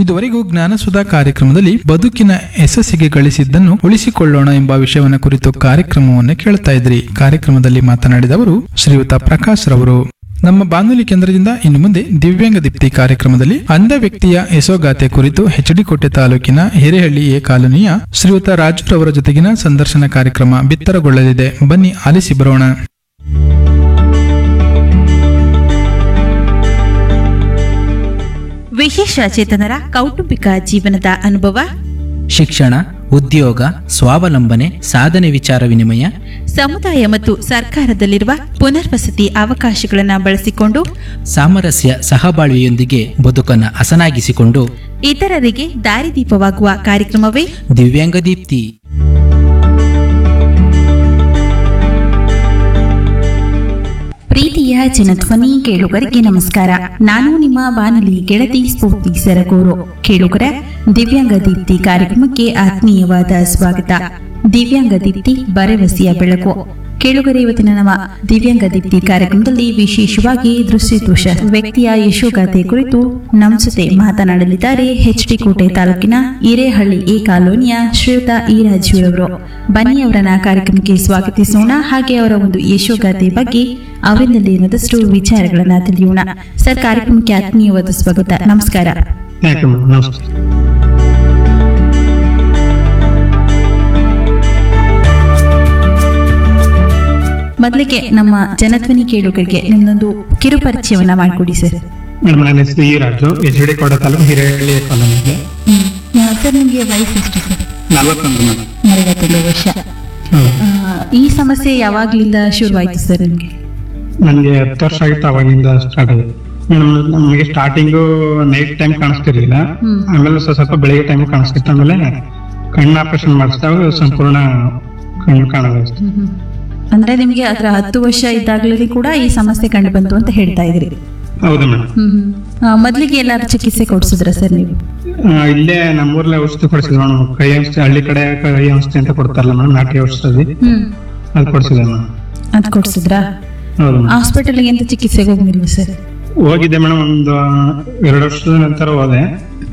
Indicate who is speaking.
Speaker 1: ಇದುವರೆಗೂ ಜ್ಞಾನಸುಧಾ ಕಾರ್ಯಕ್ರಮದಲ್ಲಿ ಬದುಕಿನ ಯಶಸ್ಸಿಗೆ ಗಳಿಸಿದ್ದನ್ನು ಉಳಿಸಿಕೊಳ್ಳೋಣ ಎಂಬ ವಿಷಯವನ್ನ ಕುರಿತು ಕಾರ್ಯಕ್ರಮವನ್ನು ಕೇಳ್ತಾ ಇದ್ರಿ ಕಾರ್ಯಕ್ರಮದಲ್ಲಿ ಮಾತನಾಡಿದವರು ಶ್ರೀಯುತ ಪ್ರಕಾಶ್ ರವರು ನಮ್ಮ ಬಾನುಲಿ ಕೇಂದ್ರದಿಂದ ಇನ್ನು ಮುಂದೆ ದಿವ್ಯಾಂಗ ದೀಪ್ತಿ ಕಾರ್ಯಕ್ರಮದಲ್ಲಿ ಅಂಧ ವ್ಯಕ್ತಿಯ ಯಶೋಗಾಥೆ ಕುರಿತು ಹೆಚ್ಡಿಕೋಟೆ ತಾಲೂಕಿನ ಹಿರೇಹಳ್ಳಿ ಎ ಕಾಲೋನಿಯ ಶ್ರೀಯುತ ರಾಜುರವರ ಜೊತೆಗಿನ ಸಂದರ್ಶನ ಕಾರ್ಯಕ್ರಮ ಬಿತ್ತರಗೊಳ್ಳಲಿದೆ ಬನ್ನಿ ಆಲಿಸಿ ಬರೋಣ
Speaker 2: ವಿಶೇಷ ಚೇತನರ ಕೌಟುಂಬಿಕ ಜೀವನದ ಅನುಭವ
Speaker 3: ಶಿಕ್ಷಣ ಉದ್ಯೋಗ ಸ್ವಾವಲಂಬನೆ ಸಾಧನೆ ವಿಚಾರ ವಿನಿಮಯ
Speaker 2: ಸಮುದಾಯ ಮತ್ತು ಸರ್ಕಾರದಲ್ಲಿರುವ ಪುನರ್ವಸತಿ ಅವಕಾಶಗಳನ್ನು ಬಳಸಿಕೊಂಡು
Speaker 3: ಸಾಮರಸ್ಯ ಸಹಬಾಳ್ವೆಯೊಂದಿಗೆ ಬದುಕನ್ನು ಹಸನಾಗಿಸಿಕೊಂಡು
Speaker 2: ಇತರರಿಗೆ ದಾರಿದೀಪವಾಗುವ ಕಾರ್ಯಕ್ರಮವೇ
Speaker 3: ದಿವ್ಯಾಂಗ ದೀಪ್ತಿ
Speaker 2: ಪ್ರೀತಿಯ ಜನಧ್ವನಿ ಕೇಳುಗರಿಗೆ ನಮಸ್ಕಾರ ನಾನು ನಿಮ್ಮ ಬಾನಲಿ ಗೆಳತಿ ಸ್ಫೂರ್ತಿ ಸರಗೂರು ಕೇಳುಗರ ದಿವ್ಯಾಂಗ ದೀಪ್ತಿ ಕಾರ್ಯಕ್ರಮಕ್ಕೆ ಆತ್ಮೀಯವಾದ ಸ್ವಾಗತ ದಿವ್ಯಾಂಗ ದೀಪ್ತಿ ಭರವಸೆಯ ಬೆಳಕು ಕೇಳುಗರೆ ಇವತ್ತಿನ ನಮ್ಮ ದಿವ್ಯಾಂಗ ದೀಪ್ತಿ ಕಾರ್ಯಕ್ರಮದಲ್ಲಿ ವಿಶೇಷವಾಗಿ ದೃಷ್ಟಿದೋಷ ವ್ಯಕ್ತಿಯ ಯಶೋಗಾಥೆ ಕುರಿತು ನಮ್ಮ ಜೊತೆ ಮಾತನಾಡಲಿದ್ದಾರೆ ಎಚ್ ಡಿ ಕೋಟೆ ತಾಲೂಕಿನ ಹಿರೇಹಳ್ಳಿ ಎ ಕಾಲೋನಿಯ ಶ್ರೀಯುತ ಈರಾಜುರವರು ಬನ್ನಿ ಅವರನ್ನ ಕಾರ್ಯಕ್ರಮಕ್ಕೆ ಸ್ವಾಗತಿಸೋಣ ಹಾಗೆ ಅವರ ಒಂದು ಯಶೋಗಾಥೆ ಬಗ್ಗೆ ಅವರಿಂದಲೇ ಏನದಷ್ಟು ವಿಚಾರಗಳನ್ನ ತಿಳಿಯೋಣ ಸರ್ ಕಾರ್ಯಕ್ರಮಕ್ಕೆ ಆತ್ಮೀಯವಾದ ಸ್ವಾಗತ ನಮಸ್ಕಾರ
Speaker 4: ಥ್ಯಾಂಕ್ ಯು ಮೇಡಮ್ ನಮಸ್ತೆ
Speaker 2: ಮೊದಲಿಗೆ ನಮ್ಮ ಜನಧ್ವನಿ ಕೇಳುಗರಿಗೆ ನಿಮ್ಮದೊಂದು ಕಿರು ಪರಿಚಯವನ್ನ ಮಾಡಿಕೊಡಿ ಸರ್
Speaker 4: ಮೇಡಮ್ ನನ್ನ ಹೆಸರು ಈ ರಾಜು ಎಚ್ ಡಿ ಕೋಟೆ ತಾಲೂಕು ಹಿರೇಹಳ್ಳಿ ಕಾಲೋನಿಗೆ
Speaker 2: ಸರ್ ನಿಮಗೆ ವಯಸ್ಸು ಎಷ್ಟು ಸರ್
Speaker 4: ನಲವತ್ತೊಂದು ಮೇಡಮ್
Speaker 2: ನಲವತ್ತೊಂದು ವರ್ಷ
Speaker 4: ಹ್ಮ್.
Speaker 2: ಆ, ಈ ಸಮಸ್ಯೆ ಯಾವಾಗ್ಲಿಂದ ಶುರುವಾಯ್ತು ಸರ್ ನಿಮಗೆ
Speaker 4: ನನಗೆ ಹತ್ತು ವರ್ಷ ಆಗಿತ್ತು ಅವಾಗಿಂದ ಸ್ಟಾರ್ಟ್ ಆಗಿದೆ ಮೇಡಮ್ ನಮಗೆ ಸ್ಟಾರ್ಟಿಂಗು ನೈಟ್ ಟೈಮ್ ಕಾಣಿಸ್ತಿರ್ಲಿಲ್ಲ
Speaker 2: ಹ್ಮ್.
Speaker 4: ಆಮೇಲೆ ಸ್ವಲ್ಪ ಸ್ವಲ್ಪ ಬೆಳಿಗ್ಗೆ ಟೈಮ್ ಕಾಣಿಸ್ತಿತ್ತು ಆಮೇಲೆ ಕಣ್ಣು ಆಪರೇಷನ್ ಮಾಡಿಸಿದಾಗ ಸಂಪೂರ್ಣ ಕಣ್ಣು ಕಾಣೋದು
Speaker 2: ಅಂದ್ರೆ ನಿಮ್ಗೆ ಅದರ ಹತ್ತು ವರ್ಷ ಇದ್ದಾಗಲೇ ಕೂಡ ಈ ಸಮಸ್ಯೆ ಕಂಡು ಬಂತು ಅಂತ ಹೇಳ್ತಾ ಇದ್ರಿ
Speaker 4: ಹೌದು ಮೇಡಮ್
Speaker 2: ಹ್ಮ್ ಹ್ಮ್. ಆ, ಮೊದ್ಲಿಗೆ ಎಲ್ಲಾರು ಚಿಕಿತ್ಸೆ ಕೊಡ್ಸಿದ್ರ ಸರ್ ನೀವು
Speaker 4: ಇಲ್ಲೇ ನಮ್ಮೂರ್ಲೆ ಔಷಧಿ ಕೊಡಿಸಿದ್ವಿ ಮೇಡಮ್ ಕೈ ಔಷಧಿ ಹಳ್ಳಿ ಕಡೆ ಕೈ ಔಷಧಿ ಅಂತ ಕೊಡ್ತಾರಲ್ಲ ಮೇಡಮ್ ನಾಟಿ ಔಷಧಿ
Speaker 2: ಹ್ಮ್
Speaker 4: ಅದು ಕೊಡಿಸಿದೆ ಮೇಡಮ್
Speaker 2: ಅದ್ ಕೊಡ್ಸಿದ್ರಾ
Speaker 4: ಹೌದು ಮೇಡಮ್
Speaker 2: ಹಾಸ್ಪಿಟಲ್ಗೆ ಎಂತ ಚಿಕಿತ್ಸೆಗೆ ಹೋಗಿಲ್ವ ಸರ್
Speaker 4: ಹೋಗಿದ್ದೆ ಮೇಡಮ್ ಒಂದು ಎರಡು ವರ್ಷದ ನಂತರ ಹೋದೆ